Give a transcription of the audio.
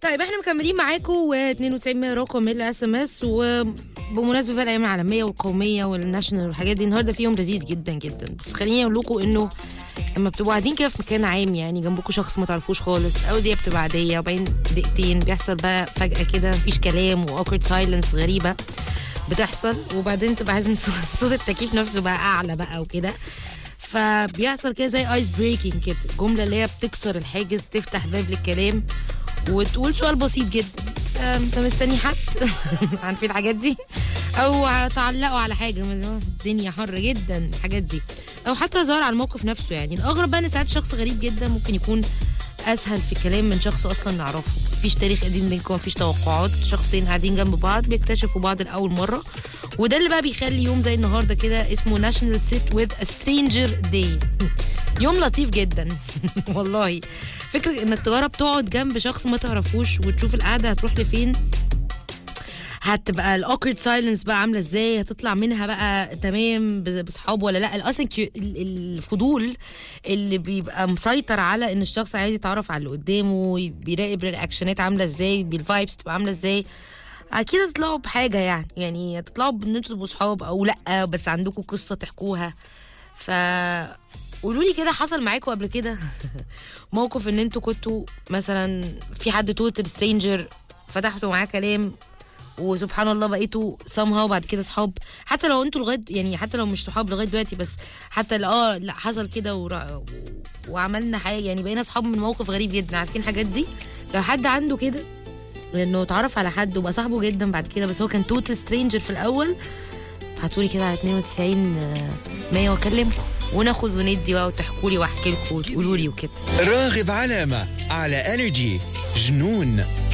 طيب احنا مكملين معاكم و92 رقم الاس ام اس وبمناسبه بقى الايام العالميه والقوميه والناشونال والحاجات دي النهارده فيهم لذيذ جدا جدا بس خليني اقول لكم انه لما بتبقوا قاعدين كده في مكان عام يعني جنبكم شخص ما تعرفوش خالص او دي بتبقى عاديه وبعدين دقيقتين بيحصل بقى فجاه كده مفيش كلام واوكرد سايلنس غريبه بتحصل وبعدين تبقى عايز صوت التكييف نفسه بقى اعلى بقى وكده فبيحصل كده زي ايس بريكنج كده الجمله اللي هي بتكسر الحاجز تفتح باب للكلام وتقول سؤال بسيط جدا آه، انت مستني حد عارفين الحاجات دي او هتعلقوا على حاجه من الدنيا حر جدا الحاجات دي او حتى هزار على الموقف نفسه يعني الاغرب بقى ان ساعات شخص غريب جدا ممكن يكون اسهل في الكلام من شخص اصلا نعرفه مفيش تاريخ قديم بينكم مفيش توقعات شخصين قاعدين جنب بعض بيكتشفوا بعض لاول مره وده اللي بقى بيخلي يوم زي النهارده كده اسمه ناشونال سيت وذ ا سترينجر داي يوم لطيف جدا والله فكرة انك تجرب تقعد جنب شخص ما تعرفوش وتشوف القعده هتروح لفين هتبقى الاوكرد سايلنس بقى عامله ازاي هتطلع منها بقى تمام ب- بصحاب ولا لا اصلا كيو- ال- ال- الفضول اللي بيبقى مسيطر على ان الشخص عايز يتعرف على اللي قدامه بيراقب الرياكشنات عامله ازاي بالفايبس تبقى عامله ازاي اكيد هتطلعوا بحاجه يعني يعني هتطلعوا بان انتوا تبقوا صحاب او لا بس عندكم قصه تحكوها ف قولوا لي كده حصل معاكم قبل كده موقف ان انتوا كنتوا مثلا في حد توتال سترينجر فتحتوا معاه كلام وسبحان الله بقيتوا somehow بعد كده صحاب حتى لو انتوا لغايه يعني حتى لو مش صحاب لغايه دلوقتي بس حتى لو اه لا حصل كده ورا- وعملنا حاجه يعني بقينا صحاب من موقف غريب جدا عارفين الحاجات دي لو حد عنده كده لانه اتعرف على حد وبقى صاحبه جدا بعد كده بس هو كان توتال سترينجر في الاول ابعتولي كده على 92 آه، 100 واكلمكم وناخد وندي بقى وتحكوا لي واحكي لكم وتقولوا لي وكده راغب علامة على انرجي جنون